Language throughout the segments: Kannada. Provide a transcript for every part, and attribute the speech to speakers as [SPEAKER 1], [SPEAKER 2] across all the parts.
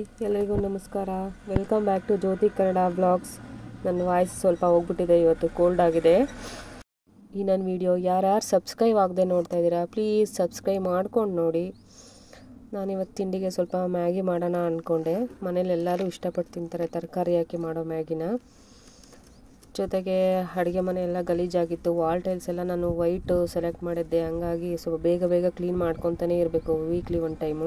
[SPEAKER 1] ಎಲ್ಲರಿಗೂ ನಮಸ್ಕಾರ welcome back to Jyothi Kannada blogs ನನ್ನ ವಾಯ್ಸ್ ಸ್ವಲ್ಪ ಹೋಗ್ಬಿಟ್ಟಿದೆ ಇವತ್ತು ಕೋಲ್ಡ್ ಆಗಿದೆ ಈ ನನ್ನ ವಿಡಿಯೋ ಯಾರ್ಯಾರು ಸಬ್ಸ್ಕ್ರೈಬ್ ಆಗದೆ ನೋಡ್ತಾ ಇದ್ದೀರಾ ಪ್ಲೀಸ್ ಸಬ್ಸ್ಕ್ರೈಬ್ ಮಾಡ್ಕೊಂಡು ನೋಡಿ ನಾನಿವತ್ತು ತಿಂಡಿಗೆ ಸ್ವಲ್ಪ ಮ್ಯಾಗಿ ಮಾಡೋಣ ಅಂದ್ಕೊಂಡೆ ಮನೇಲಿ ಎಲ್ಲರೂ ಇಷ್ಟಪಟ್ಟು ತಿಂತಾರೆ ತರಕಾರಿ ಹಾಕಿ ಮಾಡೋ ಮ್ಯಾಗಿನ ಜೊತೆಗೆ ಅಡುಗೆ ಮನೆ ಎಲ್ಲ ಗಲೀಜಾಗಿತ್ತು ವಾಲ್ ಟೈಲ್ಸ್ ಎಲ್ಲ ನಾನು ವೈಟ್ ಸೆಲೆಕ್ಟ್ ಮಾಡಿದ್ದೆ ಹಂಗಾಗಿ ಸ್ವಲ್ಪ ಬೇಗ ಬೇಗ ಕ್ಲೀನ್ ಮಾಡ್ಕೊತಾನೆ ಇರಬೇಕು ವೀಕ್ಲಿ ಒನ್ ಟೈಮು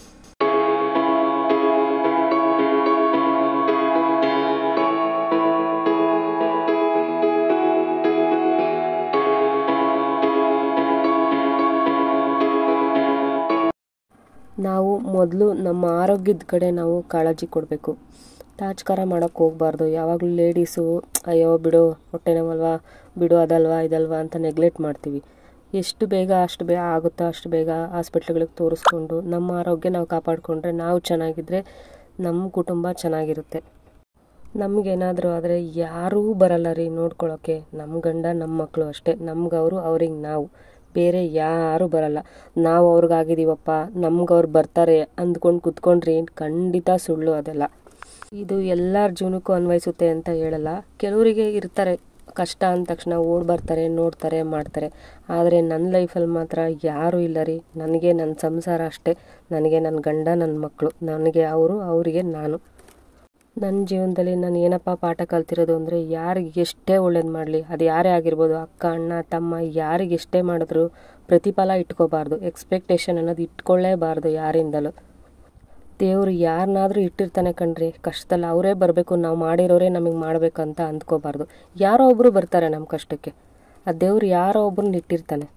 [SPEAKER 1] ನಾವು ಮೊದಲು ನಮ್ಮ ಆರೋಗ್ಯದ ಕಡೆ ನಾವು ಕಾಳಜಿ ಕೊಡಬೇಕು ತಾಚ್ಕಾರ ಮಾಡೋಕ್ಕೆ ಹೋಗ್ಬಾರ್ದು ಯಾವಾಗಲೂ ಲೇಡೀಸು ಅಯ್ಯೋ ಬಿಡು ಹೊಟ್ಟೆ ನೋವಲ್ವಾ ಬಿಡು ಅದಲ್ವಾ ಇದಲ್ವಾ ಅಂತ ನೆಗ್ಲೆಕ್ಟ್ ಮಾಡ್ತೀವಿ ಎಷ್ಟು ಬೇಗ ಅಷ್ಟು ಬೇಗ ಆಗುತ್ತೋ ಅಷ್ಟು ಬೇಗ ಹಾಸ್ಪಿಟ್ಲ್ಗಳಿಗೆ ತೋರಿಸ್ಕೊಂಡು ನಮ್ಮ ಆರೋಗ್ಯ ನಾವು ಕಾಪಾಡಿಕೊಂಡ್ರೆ ನಾವು ಚೆನ್ನಾಗಿದ್ದರೆ ನಮ್ಮ ಕುಟುಂಬ ಚೆನ್ನಾಗಿರುತ್ತೆ ನಮಗೇನಾದರೂ ಆದರೆ ಯಾರೂ ಬರಲ್ಲ ರೀ ನೋಡ್ಕೊಳ್ಳೋಕ್ಕೆ ನಮ್ಮ ಗಂಡ ನಮ್ಮ ಮಕ್ಕಳು ಅಷ್ಟೇ ನಮ್ಗೆ ಅವರು ಅವ್ರಿಗೆ ನಾವು ಬೇರೆ ಯಾರೂ ಬರಲ್ಲ ನಾವು ಅವ್ರಿಗಾಗಿದ್ದೀವಪ್ಪ ನಮ್ಗೆ ಅವ್ರು ಬರ್ತಾರೆ ಅಂದ್ಕೊಂಡು ಕುತ್ಕೊಂಡ್ರಿ ಖಂಡಿತ ಸುಳ್ಳು ಅದೆಲ್ಲ ಇದು ಎಲ್ಲರ ಜೀವನಕ್ಕೂ ಅನ್ವಯಿಸುತ್ತೆ ಅಂತ ಹೇಳಲ್ಲ ಕೆಲವರಿಗೆ ಇರ್ತಾರೆ ಕಷ್ಟ ಅಂದ ತಕ್ಷಣ ಓಡ್ ಬರ್ತಾರೆ ನೋಡ್ತಾರೆ ಮಾಡ್ತಾರೆ ಆದರೆ ನನ್ನ ಲೈಫಲ್ಲಿ ಮಾತ್ರ ಯಾರೂ ಇಲ್ಲ ರೀ ನನಗೆ ನನ್ನ ಸಂಸಾರ ಅಷ್ಟೇ ನನಗೆ ನನ್ನ ಗಂಡ ನನ್ನ ಮಕ್ಕಳು ನನಗೆ ಅವರು ಅವರಿಗೆ ನಾನು ನನ್ನ ಜೀವನದಲ್ಲಿ ನಾನು ಏನಪ್ಪ ಪಾಠ ಕಲ್ತಿರೋದು ಅಂದರೆ ಯಾರಿಗೆ ಎಷ್ಟೇ ಒಳ್ಳೇದು ಮಾಡಲಿ ಅದು ಯಾರೇ ಆಗಿರ್ಬೋದು ಅಕ್ಕ ಅಣ್ಣ ತಮ್ಮ ಯಾರಿಗೆ ಎಷ್ಟೇ ಮಾಡಿದ್ರು ಪ್ರತಿಫಲ ಇಟ್ಕೋಬಾರ್ದು ಎಕ್ಸ್ಪೆಕ್ಟೇಷನ್ ಅನ್ನೋದು ಇಟ್ಕೊಳ್ಳೇಬಾರ್ದು ಯಾರಿಂದಲೂ ದೇವರು ಯಾರನ್ನಾದರೂ ಇಟ್ಟಿರ್ತಾನೆ ಕಣ್ರಿ ಕಷ್ಟದಲ್ಲಿ ಅವರೇ ಬರಬೇಕು ನಾವು ಮಾಡಿರೋರೇ ನಮಗೆ ಮಾಡಬೇಕಂತ ಅಂದ್ಕೋಬಾರ್ದು ಯಾರೋ ಒಬ್ಬರು ಬರ್ತಾರೆ ನಮ್ಮ ಕಷ್ಟಕ್ಕೆ ಆ ದೇವ್ರು ಯಾರೋ ಒಬ್ಬರನ್ನ ಇಟ್ಟಿರ್ತಾನೆ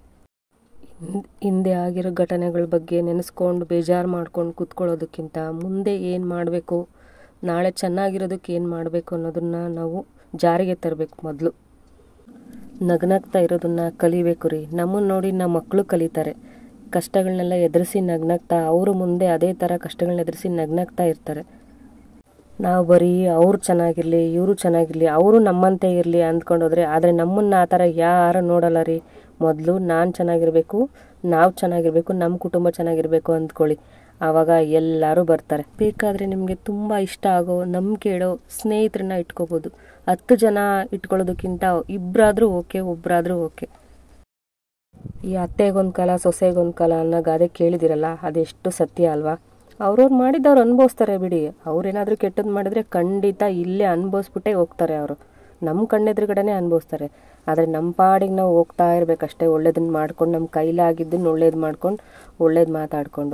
[SPEAKER 1] ಹಿಂದೆ ಆಗಿರೋ ಘಟನೆಗಳ ಬಗ್ಗೆ ನೆನೆಸ್ಕೊಂಡು ಬೇಜಾರು ಮಾಡ್ಕೊಂಡು ಕೂತ್ಕೊಳ್ಳೋದಕ್ಕಿಂತ ಮುಂದೆ ಏನು ಮಾಡಬೇಕು ನಾಳೆ ಚೆನ್ನಾಗಿರೋದಕ್ಕೆ ಏನು ಮಾಡಬೇಕು ಅನ್ನೋದನ್ನು ನಾವು ಜಾರಿಗೆ ತರಬೇಕು ಮೊದಲು ನಗ್ನಗ್ತಾ ಇರೋದನ್ನ ಕಲಿಬೇಕು ರೀ ನಮ್ಮನ್ನು ನೋಡಿ ನಮ್ಮ ಮಕ್ಕಳು ಕಲಿತಾರೆ ಕಷ್ಟಗಳನ್ನೆಲ್ಲ ಎದುರಿಸಿ ನಗ್ನಗ್ತಾ ಅವರು ಮುಂದೆ ಅದೇ ಥರ ಕಷ್ಟಗಳನ್ನ ಎದುರಿಸಿ ನಗ್ನಗ್ತಾ ಇರ್ತಾರೆ ನಾವು ಬರೀ ಅವ್ರು ಚೆನ್ನಾಗಿರಲಿ ಇವರು ಚೆನ್ನಾಗಿರಲಿ ಅವರು ನಮ್ಮಂತೆ ಇರಲಿ ಅಂದ್ಕೊಂಡೋದ್ರೆ ಆದರೆ ನಮ್ಮನ್ನು ಆ ಥರ ಯಾರು ನೋಡಲ್ಲ ರೀ ಮೊದಲು ನಾನು ಚೆನ್ನಾಗಿರಬೇಕು ನಾವು ಚೆನ್ನಾಗಿರಬೇಕು ನಮ್ಮ ಕುಟುಂಬ ಚೆನ್ನಾಗಿರಬೇಕು ಅಂದ್ಕೊಳ್ಳಿ ಆವಾಗ ಎಲ್ಲರೂ ಬರ್ತಾರೆ ಬೇಕಾದರೆ ನಿಮಗೆ ತುಂಬ ಇಷ್ಟ ಆಗೋ ನಂಬಿಕೆ ಇಡೋ ಸ್ನೇಹಿತರನ್ನ ಇಟ್ಕೋಬೋದು ಹತ್ತು ಜನ ಇಟ್ಕೊಳ್ಳೋದಕ್ಕಿಂತ ಇಬ್ಬರಾದರೂ ಓಕೆ ಒಬ್ಬರಾದರೂ ಓಕೆ ಈ ಅತ್ತೆಗೊಂದು ಕಾಲ ಸೊಸೆಗೊಂದು ಕಾಲ ಅನ್ನೋ ಗಾದೆ ಕೇಳಿದಿರಲ್ಲ ಅದೆಷ್ಟು ಸತ್ಯ ಅಲ್ವಾ ಅವ್ರವ್ರು ಮಾಡಿದ್ದವ್ರು ಅನುಭವಿಸ್ತಾರೆ ಬಿಡಿ ಅವ್ರೇನಾದರೂ ಕೆಟ್ಟದ್ದು ಮಾಡಿದ್ರೆ ಖಂಡಿತ ಇಲ್ಲೇ ಅನುಭವಿಸ್ಬಿಟ್ಟೇ ಹೋಗ್ತಾರೆ ಅವರು ನಮ್ಮ ಕಣ್ಣೆದುರುಗಡೆನೇ ಅನುಭವಿಸ್ತಾರೆ ಆದರೆ ನಮ್ಮ ಪಾಡಿಗೆ ನಾವು ಹೋಗ್ತಾ ಇರಬೇಕಷ್ಟೇ ಒಳ್ಳೇದನ್ನ ಮಾಡ್ಕೊಂಡು ನಮ್ಮ ಕೈಲಾಗಿದ್ದನ್ನು ಒಳ್ಳೇದು ಮಾಡ್ಕೊಂಡು ಒಳ್ಳೇದು ಮಾತಾಡಿಕೊಂಡು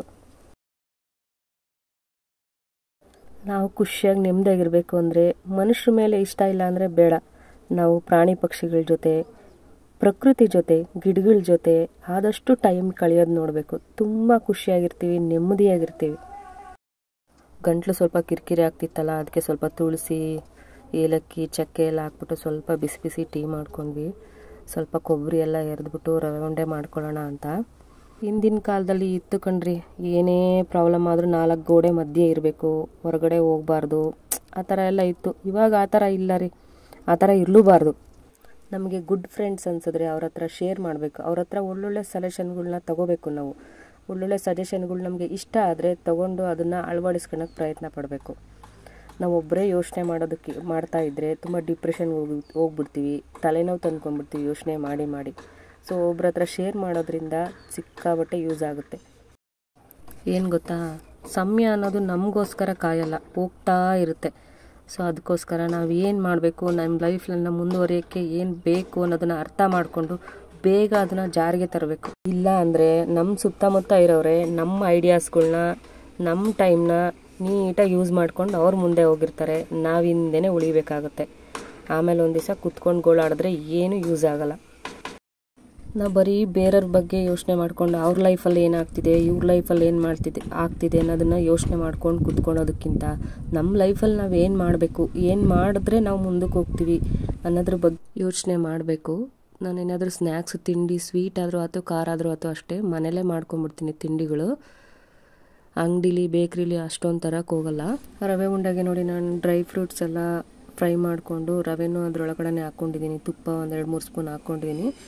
[SPEAKER 1] ನಾವು ಖುಷಿಯಾಗಿ ನೆಮ್ಮದಿಯಾಗಿರಬೇಕು ಅಂದರೆ ಮನುಷ್ಯರ ಮೇಲೆ ಇಷ್ಟ ಇಲ್ಲ ಅಂದರೆ ಬೇಡ ನಾವು ಪ್ರಾಣಿ ಪಕ್ಷಿಗಳ ಜೊತೆ ಪ್ರಕೃತಿ ಜೊತೆ ಗಿಡಗಳ ಜೊತೆ ಆದಷ್ಟು ಟೈಮ್ ಕಳೆಯೋದು ನೋಡಬೇಕು ತುಂಬ ಖುಷಿಯಾಗಿರ್ತೀವಿ ನೆಮ್ಮದಿಯಾಗಿರ್ತೀವಿ ಗಂಟ್ಲು ಸ್ವಲ್ಪ ಕಿರಿಕಿರಿ ಆಗ್ತಿತ್ತಲ್ಲ ಅದಕ್ಕೆ ಸ್ವಲ್ಪ ತುಳಸಿ ಏಲಕ್ಕಿ ಚಕ್ಕೆ ಎಲ್ಲ ಹಾಕ್ಬಿಟ್ಟು ಸ್ವಲ್ಪ ಬಿಸಿ ಬಿಸಿ ಟೀ ಮಾಡ್ಕೊಂಡ್ವಿ ಸ್ವಲ್ಪ ಕೊಬ್ಬರಿ ಎಲ್ಲ ಎರೆದ್ಬಿಟ್ಟು ರವೆ ಉಂಡೆ ಮಾಡ್ಕೊಳ್ಳೋಣ ಅಂತ ಹಿಂದಿನ ಕಾಲದಲ್ಲಿ ಇತ್ತು ಕಣ್ರಿ ಏನೇ ಪ್ರಾಬ್ಲಮ್ ಆದರೂ ನಾಲ್ಕು ಗೋಡೆ ಮಧ್ಯೆ ಇರಬೇಕು ಹೊರಗಡೆ ಹೋಗ್ಬಾರ್ದು ಆ ಥರ ಎಲ್ಲ ಇತ್ತು ಇವಾಗ ಆ ಥರ ಇಲ್ಲ ರೀ ಆ ಥರ ಇರಲೂಬಾರ್ದು ನಮಗೆ ಗುಡ್ ಫ್ರೆಂಡ್ಸ್ ಅನ್ಸಿದ್ರೆ ಅವ್ರ ಹತ್ರ ಶೇರ್ ಮಾಡಬೇಕು ಅವ್ರ ಹತ್ರ ಒಳ್ಳೊಳ್ಳೆ ಸಜೆಷನ್ಗಳನ್ನ ತಗೋಬೇಕು ನಾವು ಒಳ್ಳೊಳ್ಳೆ ಸಜೆಷನ್ಗಳು ನಮಗೆ ಇಷ್ಟ ಆದರೆ ತಗೊಂಡು ಅದನ್ನು ಅಳವಡಿಸ್ಕೊಳಕ್ಕೆ ಪ್ರಯತ್ನ ಪಡಬೇಕು ನಾವು ಒಬ್ಬರೇ ಯೋಚನೆ ಮಾಡೋದಕ್ಕೆ ಮಾಡ್ತಾ ಇದ್ದರೆ ತುಂಬ ಡಿಪ್ರೆಷನ್ಗೆ ಹೋಗಿ ಹೋಗ್ಬಿಡ್ತೀವಿ ತಲೆನೋವು ತಂದ್ಕೊಂಡ್ಬಿಡ್ತೀವಿ ಯೋಚನೆ ಮಾಡಿ ಮಾಡಿ ಸೊ ಒಬ್ರ ಹತ್ರ ಶೇರ್ ಮಾಡೋದ್ರಿಂದ ಸಿಕ್ಕಾಬಟ್ಟೆ ಯೂಸ್ ಆಗುತ್ತೆ ಏನು ಗೊತ್ತಾ ಸಮಯ ಅನ್ನೋದು ನಮಗೋಸ್ಕರ ಕಾಯಲ್ಲ ಹೋಗ್ತಾ ಇರುತ್ತೆ ಸೊ ಅದಕ್ಕೋಸ್ಕರ ನಾವು ಏನು ಮಾಡಬೇಕು ನಮ್ಮ ಲೈಫ್ಲನ್ನು ಮುಂದುವರಿಯೋಕ್ಕೆ ಏನು ಬೇಕು ಅನ್ನೋದನ್ನು ಅರ್ಥ ಮಾಡಿಕೊಂಡು ಬೇಗ ಅದನ್ನು ಜಾರಿಗೆ ತರಬೇಕು ಇಲ್ಲ ಅಂದರೆ ನಮ್ಮ ಸುತ್ತಮುತ್ತ ಇರೋರೆ ನಮ್ಮ ಐಡಿಯಾಸ್ಗಳ್ನ ನಮ್ಮ ಟೈಮ್ನ ನೀಟಾಗಿ ಯೂಸ್ ಮಾಡ್ಕೊಂಡು ಅವ್ರು ಮುಂದೆ ಹೋಗಿರ್ತಾರೆ ನಾವು ಹಿಂದೆನೇ ಉಳಿಬೇಕಾಗುತ್ತೆ ಆಮೇಲೆ ಒಂದು ದಿವಸ ಕುತ್ಕೊಂಡು ಗೋಳಾಡಿದ್ರೆ ಏನೂ ಯೂಸ್ ಆಗಲ್ಲ ನಾವು ಬರೀ ಬೇರೆಯವ್ರ ಬಗ್ಗೆ ಯೋಚನೆ ಮಾಡ್ಕೊಂಡು ಅವ್ರ ಲೈಫಲ್ಲಿ ಏನಾಗ್ತಿದೆ ಇವ್ರ ಲೈಫಲ್ಲಿ ಏನು ಮಾಡ್ತಿದೆ ಆಗ್ತಿದೆ ಅನ್ನೋದನ್ನು ಯೋಚನೆ ಮಾಡ್ಕೊಂಡು ಕುತ್ಕೊಳೋದಕ್ಕಿಂತ ನಮ್ಮ ಲೈಫಲ್ಲಿ ನಾವು ಏನು ಮಾಡಬೇಕು ಏನು ಮಾಡಿದ್ರೆ ನಾವು ಮುಂದಕ್ಕೆ ಹೋಗ್ತೀವಿ ಅನ್ನೋದ್ರ ಬಗ್ಗೆ ಯೋಚನೆ ಮಾಡಬೇಕು ನಾನು ಏನಾದರೂ ಸ್ನ್ಯಾಕ್ಸ್ ತಿಂಡಿ ಸ್ವೀಟ್ ಆದರೂ ಆಯ್ತು ಖಾರ ಆದರೂ ಆಯ್ತು ಅಷ್ಟೇ ಮನೇಲೇ ಮಾಡ್ಕೊಂಬಿಡ್ತೀನಿ ತಿಂಡಿಗಳು ಅಂಗಡಿಲಿ ಬೇಕ್ರಿಲಿ ಅಷ್ಟೊಂದು ತರಕ್ಕೆ ಹೋಗಲ್ಲ ರವೆ ಉಂಡೆಗೆ ನೋಡಿ ನಾನು ಡ್ರೈ ಫ್ರೂಟ್ಸ್ ಎಲ್ಲ ಫ್ರೈ ಮಾಡಿಕೊಂಡು ರವೆನೂ ಅದರೊಳಗಡೆ ಹಾಕ್ಕೊಂಡಿದ್ದೀನಿ ತುಪ್ಪ ಒಂದೆರಡು ಮೂರು ಸ್ಪೂನ್ ಹಾಕ್ಕೊಂಡಿದ್ದೀನಿ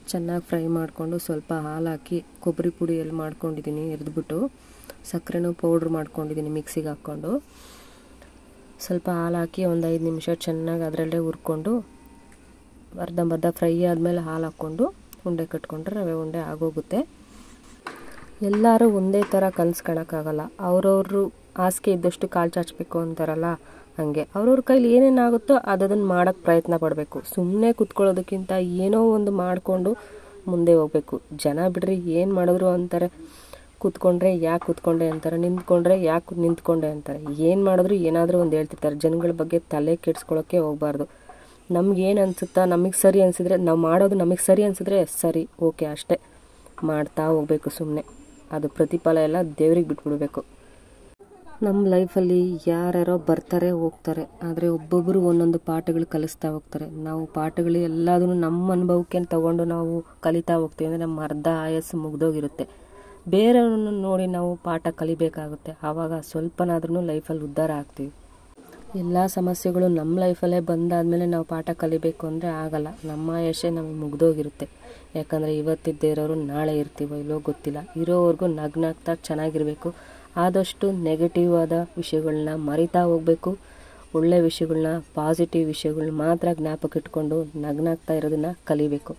[SPEAKER 1] ಚೆನ್ನಾಗಿ ಫ್ರೈ ಮಾಡಿಕೊಂಡು ಸ್ವಲ್ಪ ಹಾಲು ಹಾಕಿ ಕೊಬ್ಬರಿ ಪುಡಿ ಎಲ್ಲಿ ಮಾಡ್ಕೊಂಡಿದ್ದೀನಿ ಎರೆದ್ಬಿಟ್ಟು ಸಕ್ಕರೆನೂ ಪೌಡ್ರ್ ಮಾಡ್ಕೊಂಡಿದ್ದೀನಿ ಮಿಕ್ಸಿಗೆ ಹಾಕ್ಕೊಂಡು ಸ್ವಲ್ಪ ಹಾಲು ಹಾಕಿ ಒಂದು ಐದು ನಿಮಿಷ ಚೆನ್ನಾಗಿ ಅದರಲ್ಲೇ ಹುರ್ಕೊಂಡು ಅರ್ಧಂಬರ್ಧ ಫ್ರೈ ಆದಮೇಲೆ ಹಾಲು ಹಾಕ್ಕೊಂಡು ಉಂಡೆ ಕಟ್ಕೊಂಡ್ರೆ ರವೆ ಉಂಡೆ ಆಗೋಗುತ್ತೆ ಎಲ್ಲರೂ ಒಂದೇ ಥರ ಕನಸು ಕಾಣೋಕ್ಕಾಗಲ್ಲ ಅವ್ರವ್ರು ಹಾಸಿಗೆ ಇದ್ದಷ್ಟು ಕಾಲು ಚಾಚಬೇಕು ಅಂತಾರಲ್ಲ ಹಾಗೆ ಅವ್ರವ್ರ ಕೈಲಿ ಏನೇನಾಗುತ್ತೋ ಅದನ್ನು ಮಾಡೋಕ್ಕೆ ಪ್ರಯತ್ನ ಪಡಬೇಕು ಸುಮ್ಮನೆ ಕುತ್ಕೊಳ್ಳೋದಕ್ಕಿಂತ ಏನೋ ಒಂದು ಮಾಡಿಕೊಂಡು ಮುಂದೆ ಹೋಗಬೇಕು ಜನ ಬಿಡ್ರಿ ಏನು ಮಾಡಿದ್ರು ಅಂತಾರೆ ಕೂತ್ಕೊಂಡ್ರೆ ಯಾಕೆ ಕೂತ್ಕೊಂಡೆ ಅಂತಾರೆ ನಿಂತ್ಕೊಂಡ್ರೆ ಯಾಕೆ ನಿಂತ್ಕೊಂಡೆ ಅಂತಾರೆ ಏನು ಮಾಡಿದ್ರು ಏನಾದರೂ ಒಂದು ಹೇಳ್ತಿರ್ತಾರೆ ಜನಗಳ ಬಗ್ಗೆ ತಲೆ ಕೆಡ್ಸ್ಕೊಳ್ಳೋಕ್ಕೆ ಹೋಗಬಾರ್ದು ನಮ್ಗೆ ಏನು ಅನಿಸುತ್ತಾ ನಮಗೆ ಸರಿ ಅನಿಸಿದ್ರೆ ನಾವು ಮಾಡೋದು ನಮಗೆ ಸರಿ ಅನಿಸಿದ್ರೆ ಸರಿ ಓಕೆ ಅಷ್ಟೇ ಮಾಡ್ತಾ ಹೋಗಬೇಕು ಸುಮ್ಮನೆ ಅದು ಪ್ರತಿಫಲ ಎಲ್ಲ ದೇವ್ರಿಗೆ ಬಿಟ್ಬಿಡ್ಬೇಕು ನಮ್ಮ ಲೈಫಲ್ಲಿ ಯಾರ್ಯಾರೋ ಬರ್ತಾರೆ ಹೋಗ್ತಾರೆ ಆದರೆ ಒಬ್ಬೊಬ್ಬರು ಒಂದೊಂದು ಪಾಠಗಳು ಕಲಿಸ್ತಾ ಹೋಗ್ತಾರೆ ನಾವು ಪಾಠಗಳು ಎಲ್ಲದನ್ನು ನಮ್ಮ ಅನುಭವಕ್ಕೆ ತಗೊಂಡು ನಾವು ಕಲಿತಾ ಹೋಗ್ತೀವಿ ಅಂದರೆ ನಮ್ಮ ಅರ್ಧ ಆಯಸ್ಸು ಮುಗ್ದೋಗಿರುತ್ತೆ ಬೇರೆಯವ್ರನ್ನ ನೋಡಿ ನಾವು ಪಾಠ ಕಲಿಬೇಕಾಗುತ್ತೆ ಆವಾಗ ಸ್ವಲ್ಪನಾದ್ರೂ ಲೈಫಲ್ಲಿ ಉದ್ಧಾರ ಆಗ್ತೀವಿ ಎಲ್ಲ ಸಮಸ್ಯೆಗಳು ನಮ್ಮ ಲೈಫಲ್ಲೇ ಬಂದಾದಮೇಲೆ ನಾವು ಪಾಠ ಕಲಿಬೇಕು ಅಂದರೆ ಆಗಲ್ಲ ನಮ್ಮ ಆಯಸ್ಸೇ ನಮಗೆ ಮುಗ್ದೋಗಿರುತ್ತೆ ಯಾಕಂದರೆ ಇವತ್ತಿದ್ದೇ ಇರೋರು ನಾಳೆ ಇರ್ತೀವೋ ಇಲ್ಲೋ ಗೊತ್ತಿಲ್ಲ ಇರೋವರೆಗೂ ನಗ್ನಾಗ್ತಾ ಚೆನ್ನಾಗಿರಬೇಕು ಆದಷ್ಟು ನೆಗೆಟಿವ್ ಆದ ವಿಷಯಗಳನ್ನ ಮರಿತಾ ಹೋಗಬೇಕು ಒಳ್ಳೆ ವಿಷಯಗಳನ್ನ ಪಾಸಿಟಿವ್ ವಿಷಯಗಳನ್ನ ಮಾತ್ರ ಜ್ಞಾಪಕ ಇಟ್ಕೊಂಡು ನಗ್ನಾಗ್ತಾ ಇರೋದನ್ನ ಕಲಿಬೇಕು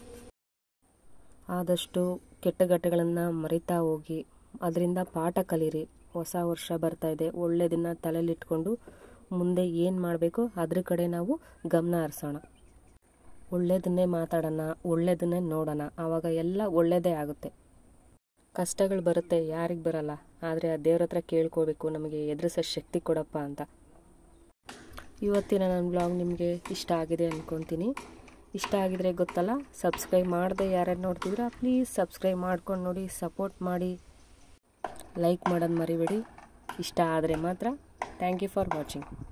[SPEAKER 1] ಆದಷ್ಟು ಕೆಟ್ಟ ಘಟ್ಟಗಳನ್ನು ಮರಿತಾ ಹೋಗಿ ಅದರಿಂದ ಪಾಠ ಕಲೀರಿ ಹೊಸ ವರ್ಷ ಬರ್ತಾ ಇದೆ ಒಳ್ಳೆಯದನ್ನು ತಲೆಯಲ್ಲಿಟ್ಕೊಂಡು ಮುಂದೆ ಏನು ಮಾಡಬೇಕು ಅದ್ರ ಕಡೆ ನಾವು ಗಮನ ಹರಿಸೋಣ ಒಳ್ಳೆಯದನ್ನೇ ಮಾತಾಡೋಣ ಒಳ್ಳೆಯದನ್ನೇ ನೋಡೋಣ ಆವಾಗ ಎಲ್ಲ ಒಳ್ಳೆಯದೇ ಆಗುತ್ತೆ ಕಷ್ಟಗಳು ಬರುತ್ತೆ ಯಾರಿಗೆ ಬರಲ್ಲ ಆದರೆ ಆ ದೇವ್ರ ಹತ್ರ ಕೇಳ್ಕೋಬೇಕು ನಮಗೆ ಎದುರಿಸೋ ಶಕ್ತಿ ಕೊಡಪ್ಪ ಅಂತ ಇವತ್ತಿನ ನನ್ನ ಬ್ಲಾಗ್ ನಿಮಗೆ ಇಷ್ಟ ಆಗಿದೆ ಅಂದ್ಕೊತೀನಿ ಇಷ್ಟ ಆಗಿದ್ರೆ ಗೊತ್ತಲ್ಲ ಸಬ್ಸ್ಕ್ರೈಬ್ ಮಾಡದೆ ಯಾರ್ಯಾರು ನೋಡ್ತಿದ್ರ ಪ್ಲೀಸ್ ಸಬ್ಸ್ಕ್ರೈಬ್ ಮಾಡ್ಕೊಂಡು ನೋಡಿ ಸಪೋರ್ಟ್ ಮಾಡಿ ಲೈಕ್ ಮಾಡೋದು ಮರಿಬೇಡಿ ಇಷ್ಟ ಆದರೆ ಮಾತ್ರ ಥ್ಯಾಂಕ್ ಯು ಫಾರ್ ವಾಚಿಂಗ್